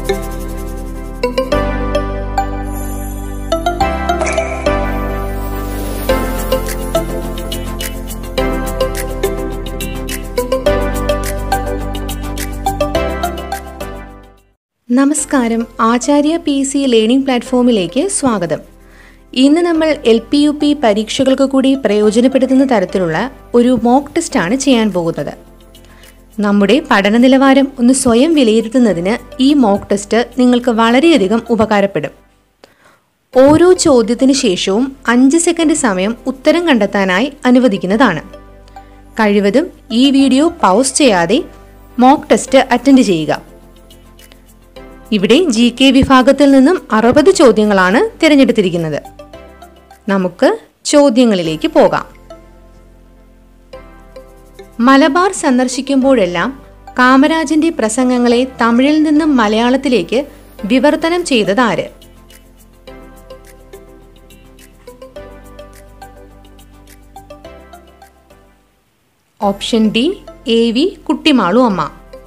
നമസ്കാരം Acharya P C learning പ്ലാറ്റ്ഫോമിലേക്ക് സ്വാഗതം ഇന്ന് നമ്മൾ എൽ പി യു പി പരീക്ഷകൾക്ക് കൂടി പ്രയോജനപ്പെടുത്തുന്ന തരത്തിലുള്ള ഒരു മോക്ക് ടെസ്റ്റാണ് ചെയ്യാൻ പോകുന്നത് നമ്മുടെ പഠന നിലവാരം ഒന്ന് സ്വയം വിലയിരുത്തുന്നതിന് ഈ മോക്ക് ടെസ്റ്റ് നിങ്ങൾക്ക് വളരെയധികം ഉപകാരപ്പെടും ഓരോ ചോദ്യത്തിന് ശേഷവും അഞ്ച് സെക്കൻഡ് സമയം ഉത്തരം കണ്ടെത്താനായി അനുവദിക്കുന്നതാണ് കഴിവതും ഈ വീഡിയോ പൗസ് ചെയ്യാതെ മോക്ക് ടെസ്റ്റ് അറ്റൻഡ് ചെയ്യുക ഇവിടെ ജി കെ വിഭാഗത്തിൽ നിന്നും അറുപത് ചോദ്യങ്ങളാണ് തിരഞ്ഞെടുത്തിരിക്കുന്നത് നമുക്ക് ചോദ്യങ്ങളിലേക്ക് പോകാം മലബാർ സന്ദർശിക്കുമ്പോഴെല്ലാം കാമരാജന്റെ പ്രസംഗങ്ങളെ തമിഴിൽ നിന്നും മലയാളത്തിലേക്ക് വിവർത്തനം ചെയ്തതാര് option D A V Kuttimalu Amma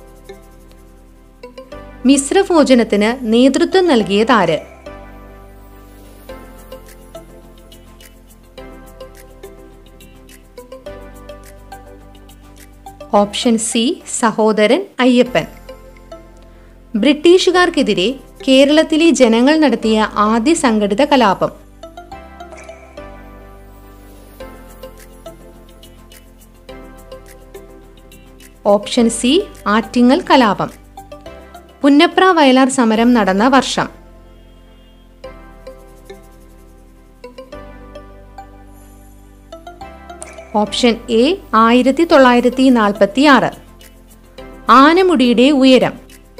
മിശ്രഭോജനത്തിന് നേതൃത്വം നൽകിയതാര് ഓപ്ഷൻ സി സഹോദരൻ അയ്യപ്പൻ ബ്രിട്ടീഷുകാർക്കെതിരെ കേരളത്തിലെ ജനങ്ങൾ നടത്തിയ ആദ്യ സംഘടിത കലാപം ഓപ്ഷൻ സി ആറ്റിങ്ങൽ കലാപം പുന്നപ്ര വയലാർ സമരം നടന്ന വർഷം ഓപ്ഷൻ എ ആയിരത്തി തൊള്ളായിരത്തി നാൽപ്പത്തി ആറ് ആനമുടിയുടെ ഉയരം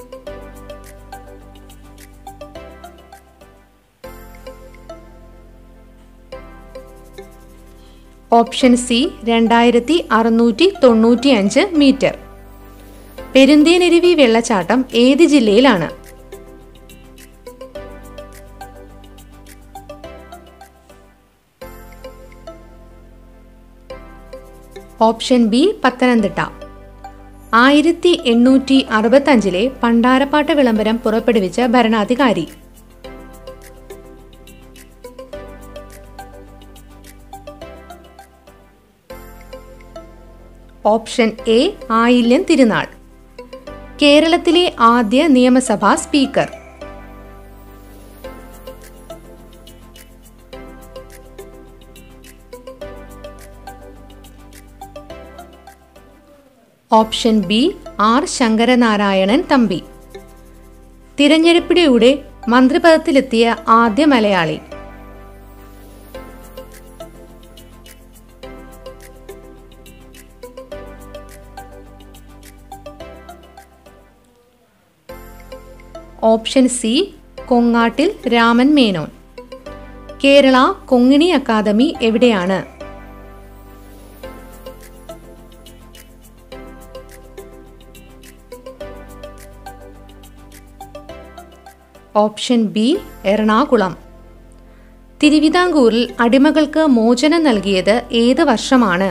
ഓപ്ഷൻ സി രണ്ടായിരത്തി അറുന്നൂറ്റി തൊണ്ണൂറ്റി അഞ്ച് മീറ്റർ പെരുന്തേനരുവി വെള്ളച്ചാട്ടം ഏത് ജില്ലയിലാണ് ഓപ്ഷൻ ബി പത്തനംതിട്ട ആയിരത്തി എണ്ണൂറ്റി അറുപത്തഞ്ചിലെ പണ്ടാരപ്പാട്ട വിളംബരം പുറപ്പെടുവിച്ച ഭരണാധികാരി ഓപ്ഷൻ എ ആയില്യം തിരുനാൾ കേരളത്തിലെ ആദ്യ നിയമസഭാ speaker option B R Sankaranarayanan Thampi തിരഞ്ഞെടുപ്പിലൂടെ മന്ത്രിപദത്തിലെത്തിയ ആദ്യ Malayali option C Kongattil Raman Menon Kerala Konkani academy എവിടെയാണ് ഓപ്ഷൻ ബി എറണാകുളം തിരുവിതാംകൂറിൽ അടിമകൾക്ക് മോചനം നൽകിയത് ഏത് വർഷമാണ്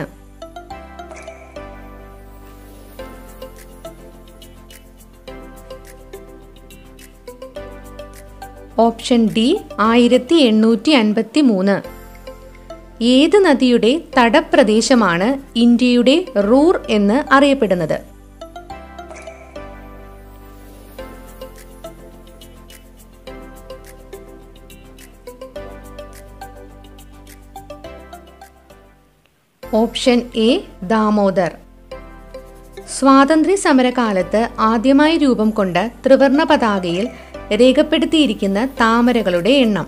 ഓപ്ഷൻ ഡി ആയിരത്തി എണ്ണൂറ്റി അൻപത്തി മൂന്ന് ഏത് നദിയുടെ തടപ്രദേശമാണ് ഇന്ത്യയുടെ റൂർ എന്ന് അറിയപ്പെടുന്നത് ഓപ്ഷൻ എ ദാമോദർ സ്വാതന്ത്ര്യ സമരകാലത്ത് ആദ്യമായി രൂപം കൊണ്ട ത്രിവർണ പതാകയിൽ രേഖപ്പെടുത്തിയിരിക്കുന്ന താമരകളുടെ എണ്ണം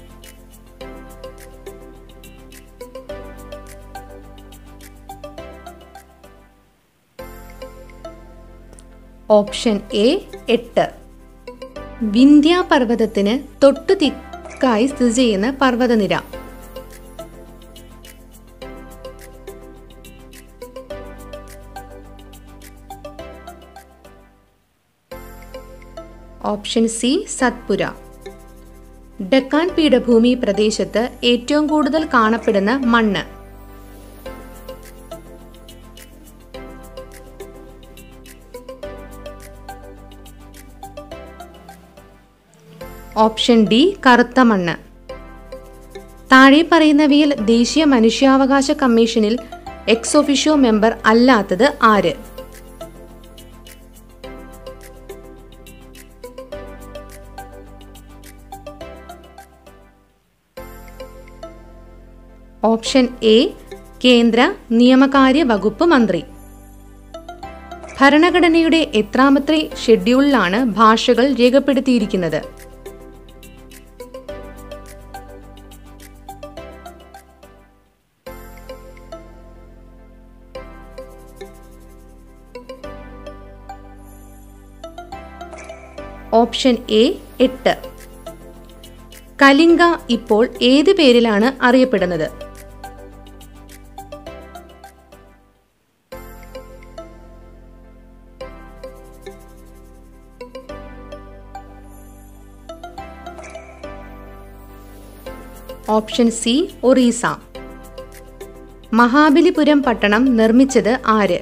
ഓപ്ഷൻ എ എട്ട് വിന്ധ്യ പർവ്വതത്തിന് തൊട്ടു തിക്കായി സ്ഥിതി ചെയ്യുന്ന പർവ്വതനിര ഓപ്ഷൻ സി സത്പുര ഡക്കാൻ പീഠഭൂമി പ്രദേശത്ത് ഏറ്റവും കൂടുതൽ കാണപ്പെടുന്ന മണ്ണ് ഓപ്ഷൻ ഡി കറുത്ത മണ്ണ് താഴെ പറയുന്നവയിൽ ദേശീയ മനുഷ്യാവകാശ കമ്മീഷനിൽ എക്സ് ഒഫീഷ്യോ മെമ്പർ അല്ലാത്തത് ആര് ഓപ്ഷൻ എ കേന്ദ്ര നിയമകാര്യ വകുപ്പ് മന്ത്രി ഭരണഘടനയുടെ എത്രാമത്തെ ഷെഡ്യൂളിലാണ് ഭാഷകൾ രേഖപ്പെടുത്തിയിരിക്കുന്നത് ഓപ്ഷൻ എ എട്ട് കലിംഗ ഇപ്പോൾ ഏത് പേരിലാണ് അറിയപ്പെടുന്നത് ഓപ്ഷൻ സി ഒറീസ മഹാബലിപുരം പട്ടണം നിർമ്മിച്ചത് ആര്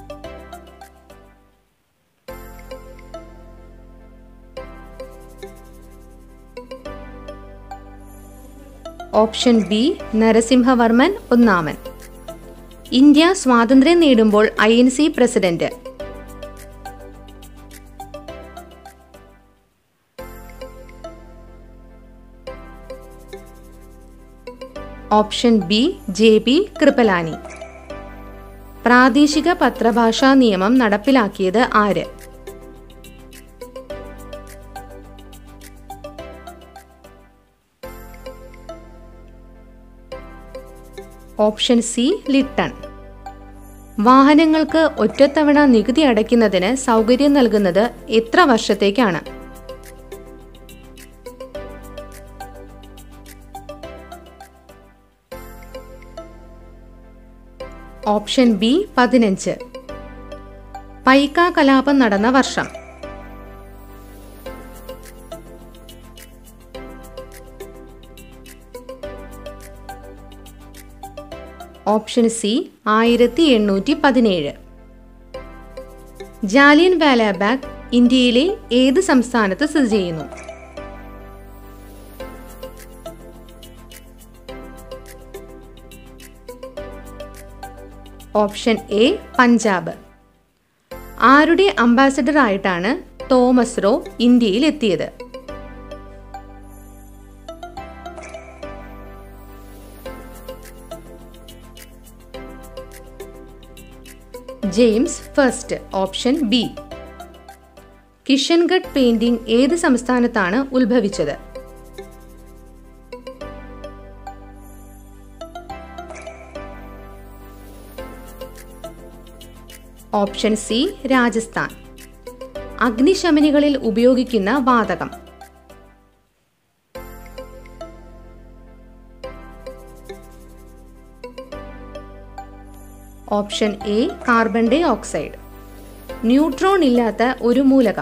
ഓപ്ഷൻ ബി നരസിംഹവർമ്മൻ ഒന്നാമൻ ഇന്ത്യ സ്വാതന്ത്ര്യം നേടുമ്പോൾ I N C president option B J B Kripalani പ്രാദേശിക പത്രഭാഷാ നിയമം നടപ്പിലാക്കിയത് ആര് ഓപ്ഷൻ സി ലിട്ടൺ വാഹനങ്ങൾക്ക് ഒറ്റത്തവണ നികുതി അടയ്ക്കുന്നതിന് സൗകര്യം നൽകുന്നത് എത്ര വർഷത്തേക്കാണ് ഓപ്ഷൻ ബി പതിനഞ്ച് പൈക്ക കലാപം നടന്ന വർഷം ഓപ്ഷൻ സി ആയിരത്തി എണ്ണൂറ്റി പതിനേഴ് ജാലിയൻ വാലാബാഗ് ഇന്ത്യയിലെ ഏത് സംസ്ഥാനത്ത് സ്ഥിതി ചെയ്യുന്നു ഓപ്ഷൻ എ പഞ്ചാബ് ആരുടെ അംബാസഡർ ആയിട്ടാണ് തോമസ് റോ ഇന്ത്യയിൽ എത്തിയത് James first option B Kishangarh painting ഏത് സംസ്ഥാനത്താണ് ഉത്ഭവിച്ചത് ഓപ്ഷൻ സി രാജസ്ഥാൻ അഗ്നിശമനികളിൽ ഉപയോഗിക്കുന്ന വാതകം option A carbon dioxide neutron ഇല്ലാത്ത ഒരു മൂലകം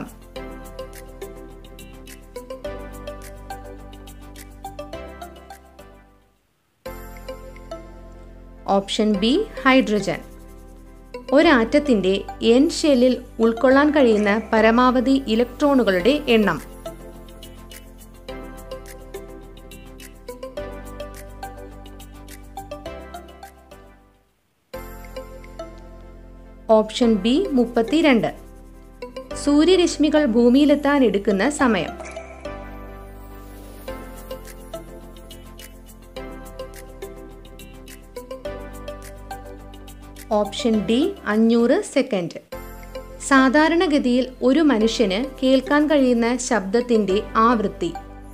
ഓപ്ഷൻ ബി ഹൈഡ്രജൻ ഒരാറ്റത്തിന്റെ എൻ ഷെല്ലിൽ ഉൾക്കൊള്ളാൻ കഴിയുന്ന പരമാവധി ഇലക്ട്രോണുകളുടെ എണ്ണം ഓപ്ഷൻ ബി മുപ്പത്തിരണ്ട് സൂര്യരശ്മികൾ ഭൂമിയിലെത്താൻ എടുക്കുന്ന സമയം ഓപ്ഷൻ ഡി അഞ്ഞൂറ് സെക്കൻഡ് സാധാരണഗതിയിൽ ഒരു മനുഷ്യന് കേൾക്കാൻ കഴിയുന്ന ശബ്ദത്തിന്റെ ആവൃത്തി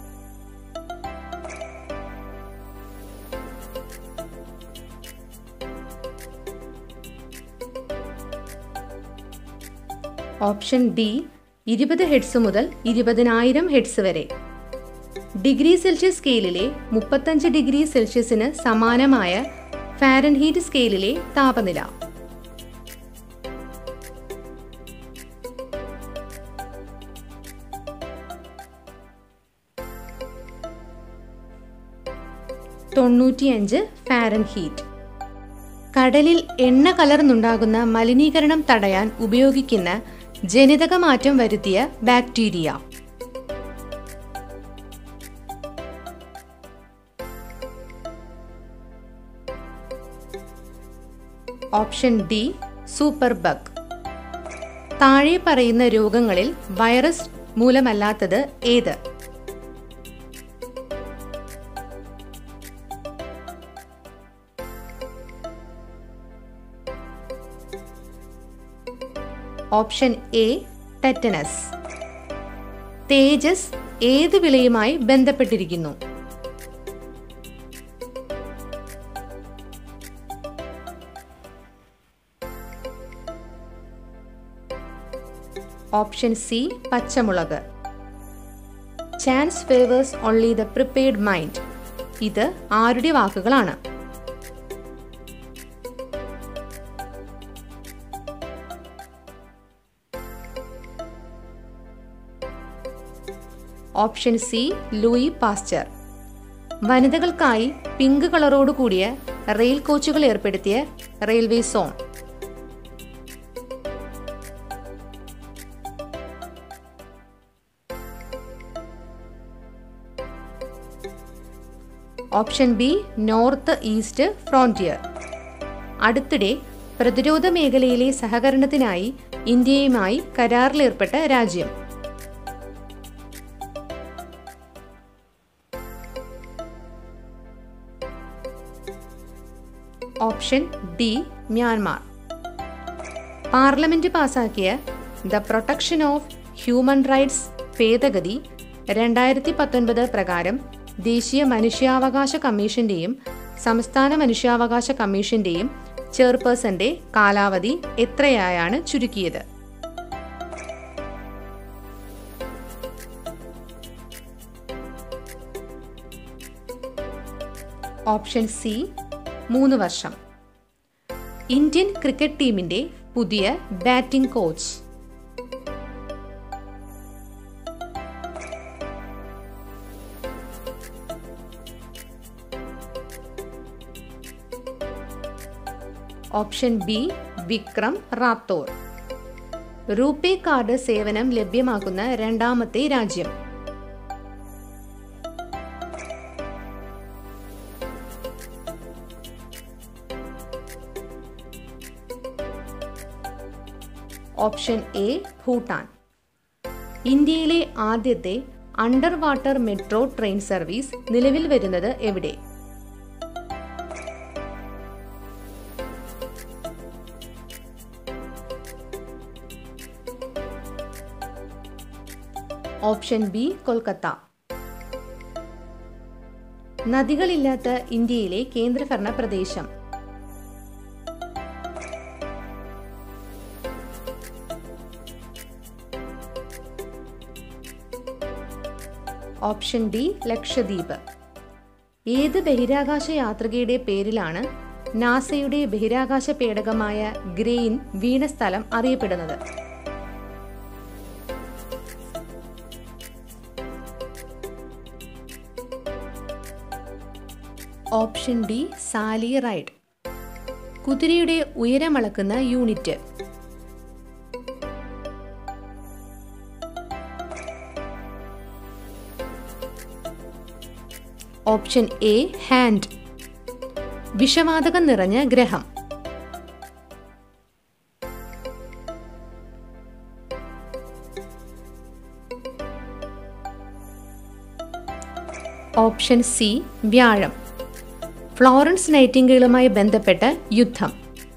ഓപ്ഷൻ ഡി ഇരുപത് ഹെഡ്സ് മുതൽ ഇരുപതിനായിരം ഹെഡ്സ് വരെ ഡിഗ്രി സെൽഷ്യസ് സ്കെയിലിലെ മുപ്പത്തഞ്ച് ഡിഗ്രി സെൽഷ്യസിന് സമാനമായ ഫാരൻഹീറ്റ് സ്കെയിലിലെ താപനില തൊണ്ണൂറ്റിയഞ്ച് ഫാരൻഹീറ്റ് കടലിൽ എണ്ണ കലർന്നുണ്ടാകുന്ന മലിനീകരണം തടയാൻ ഉപയോഗിക്കുന്ന ജനിതക മാറ്റം വരുത്തിയ bacteria option D super bug താഴെ പറയുന്ന രോഗങ്ങളിൽ വൈറസ് മൂലമല്ലാത്തത് ഏത് ഓപ്ഷൻ എ ടെറ്റനസ് തേജസ് ഏത് വിളയുമായി ബന്ധപ്പെട്ടിരിക്കുന്നു ഓപ്ഷൻ സി പച്ചമുളക് chance favours only the prepared mind ഇത് ആരുടെ വാക്കുകളാണ് ഓപ്ഷൻ സി ലൂയി പാസ്ചർ വനിതകൾക്കായി പിങ്ക് കളറോട് കൂടിയ റെയിൽ കോച്ചുകൾ ഏർപ്പെടുത്തിയ railway zone option B north east frontier അടുത്തിടെ പ്രതിരോധ മേഖലയിലെ സഹകരണത്തിനായി ഇന്ത്യയുമായി കരാറിലേർപ്പെട്ട രാജ്യം ഓപ്ഷൻ ഡി മ്യാൻമാർ പാർലമെന്റ് പാസാക്കിയ the protection of human rights ഭേദഗതി രണ്ടായിരത്തി പത്തൊൻപത് പ്രകാരം ദേശീയ മനുഷ്യാവകാശ കമ്മീഷന്റെയും സംസ്ഥാന മനുഷ്യാവകാശ കമ്മീഷന്റെയും ചെയർപേഴ്സന്റെ കാലാവധി എത്രയായാണ് ചുരുക്കിയത് ഓപ്ഷൻ സി മൂന്ന് വർഷം ഇന്ത്യൻ ക്രിക്കറ്റ് ടീമിന്റെ പുതിയ batting coach option B Vikram Rathour RuPay card സേവനം ലഭ്യമാക്കുന്ന രണ്ടാമത്തെ രാജ്യം ഓപ്ഷൻ എ ഭൂട്ടാൻ ഇന്ത്യയിലെ ആദ്യത്തെ under water metro train service നിലവിൽ വരുന്നത് എവിടെ ഓപ്ഷൻ ബി കൊൽക്കത്ത നദികളില്ലാത്ത ഇന്ത്യയിലെ കേന്ദ്രഭരണ പ്രദേശം ഓപ്ഷൻ ഡി ലക്ഷദ്വീപ് ഏത് ബഹിരാകാശ യാത്രികയുടെ പേരിലാണ് നാസയുടെ ബഹിരാകാശ പേടകമായ ഗ്രെയിൻ വീണ സ്ഥലം അറിയപ്പെടുന്നത് ഓപ്ഷൻ ഡി സാലി റൈഡ് കുതിരയുടെ ഉയരമളക്കുന്ന യൂണിറ്റ് ഓപ്ഷൻ എ ഹാൻഡ് വിഷവാതകം നിറഞ്ഞ ഗ്രഹം ഓപ്ഷൻ സി വ്യാഴം ഫ്ലോറൻസ് നൈറ്റിംഗേളുമായി ബന്ധപ്പെട്ട യുദ്ധം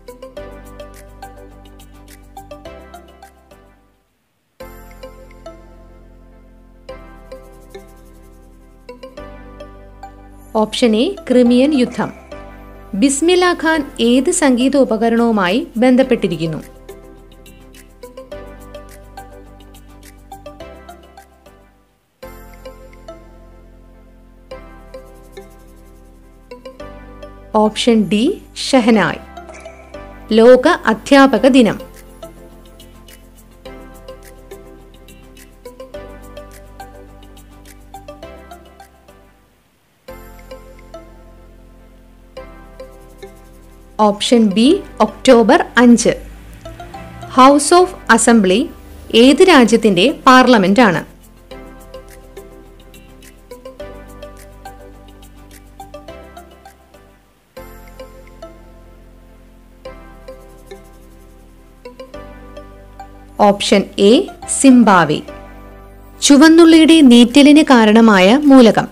ഓപ്ഷൻ എ ക്രിമിയൻ യുദ്ധം ബിസ്മില്ല ഖാൻ ഏത് സംഗീത ഉപകരണവുമായി ബന്ധപ്പെട്ടിരിക്കുന്നു ഓപ്ഷൻ ഡി ഷഹനായ് ലോക അധ്യാപക ദിനം ഓപ്ഷൻ ബി ഒക്ടോബർ അഞ്ച് ഹൗസ് ഓഫ് അസംബ്ലി ഏത് രാജ്യത്തിന്റെ പാർലമെന്റാണ് ഓപ്ഷൻ എ സിംബാവെ ചുവന്നുള്ളിയുടെ നീറ്റലിന് കാരണമായ മൂലകം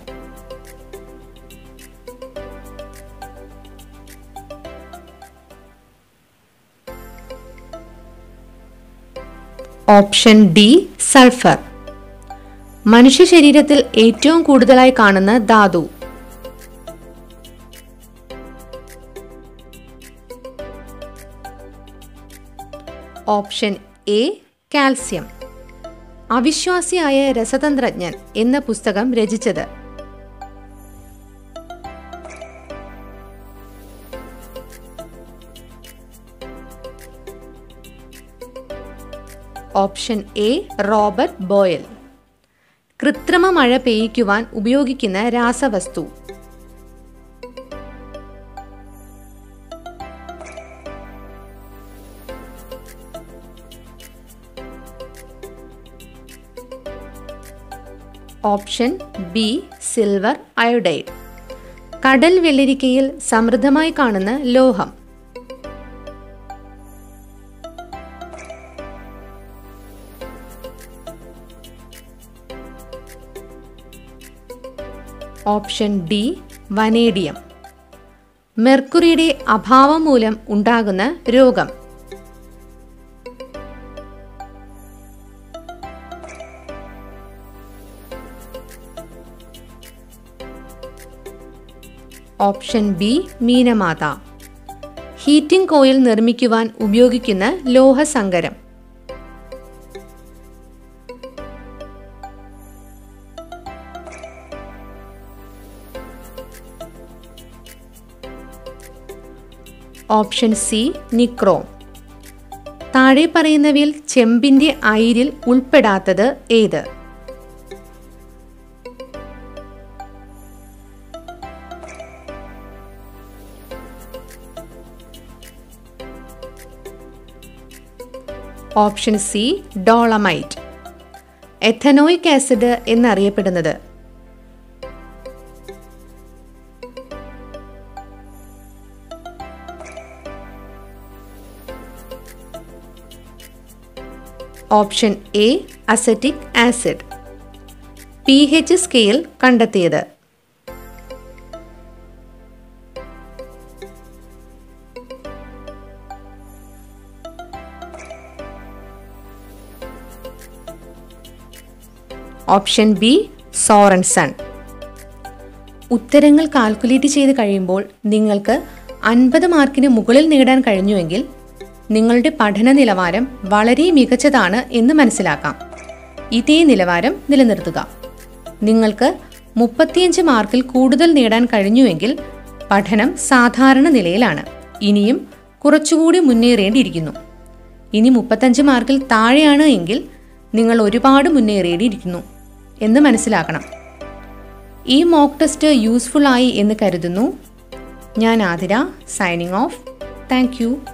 ഓപ്ഷൻ ഡി സൾഫർ മനുഷ്യ ശരീരത്തിൽ ഏറ്റവും കൂടുതലായി കാണുന്ന ധാതു ഓപ്ഷൻ എ കാൽസ്യം അവിശ്വാസിയായ രസതന്ത്രജ്ഞൻ എന്ന പുസ്തകം രചിച്ചത് ഓപ്ഷൻ എ റോബർട്ട് ബോയൽ കൃത്രിമ മഴ പെയ്യിക്കുവാൻ ഉപയോഗിക്കുന്ന രാസവസ്തു ഓപ്ഷൻ ബി സിൽവർ അയോഡൈഡ് കടൽ വെള്ളരിക്കയിൽ സമൃദ്ധമായി കാണുന്ന ലോഹം ഓപ്ഷൻ ഡി വനേഡിയം മെർക്കുറിയുടെ അഭാവം മൂലം ഉണ്ടാകുന്ന രോഗം option B Minamata heating coil നിർമ്മിക്കുവാൻ ഉപയോഗിക്കുന്ന ലോഹസങ്കരം ഓപ്ഷൻ സി നിക്രോം താഴെ പറയുന്നവയിൽ ചെമ്പിന്റെ അയിരിൽ ഉൾപ്പെടാത്തത് ഏത് option C dolomite ethanoic acid എന്നറിയപ്പെടുന്നത് option A acetic acid P H scale കണ്ടെത്തിയത് ഓപ്ഷൻ ബി സോറൻസൺ ഉത്തരങ്ങൾ കാൽക്കുലേറ്റ് ചെയ്ത് കഴിയുമ്പോൾ നിങ്ങൾക്ക് അൻപത് മാർക്കിന് മുകളിൽ നേടാൻ കഴിഞ്ഞുവെങ്കിൽ നിങ്ങളുടെ പഠന നിലവാരം വളരെ മികച്ചതാണ് എന്ന് മനസ്സിലാക്കാം ഇതേ നിലവാരം നിലനിർത്തുക നിങ്ങൾക്ക് മുപ്പത്തിയഞ്ച് മാർക്കിൽ കൂടുതൽ നേടാൻ കഴിഞ്ഞുവെങ്കിൽ പഠനം സാധാരണ നിലയിലാണ് ഇനിയും കുറച്ചുകൂടി മുന്നേറേണ്ടിയിരിക്കുന്നു ഇനി മുപ്പത്തഞ്ച് മാർക്കിൽ താഴെയാണ് എങ്കിൽ നിങ്ങൾ ഒരുപാട് മുന്നേറിയിരിക്കുന്നു എന്ന് മനസ്സിലാക്കണം ഈ മോക്ക് ടെസ്റ്റ് യൂസ്ഫുൾ ആയി എന്ന് കരുതുന്നു ഞാൻ ആതിര സൈനിങ് ഓഫ് താങ്ക്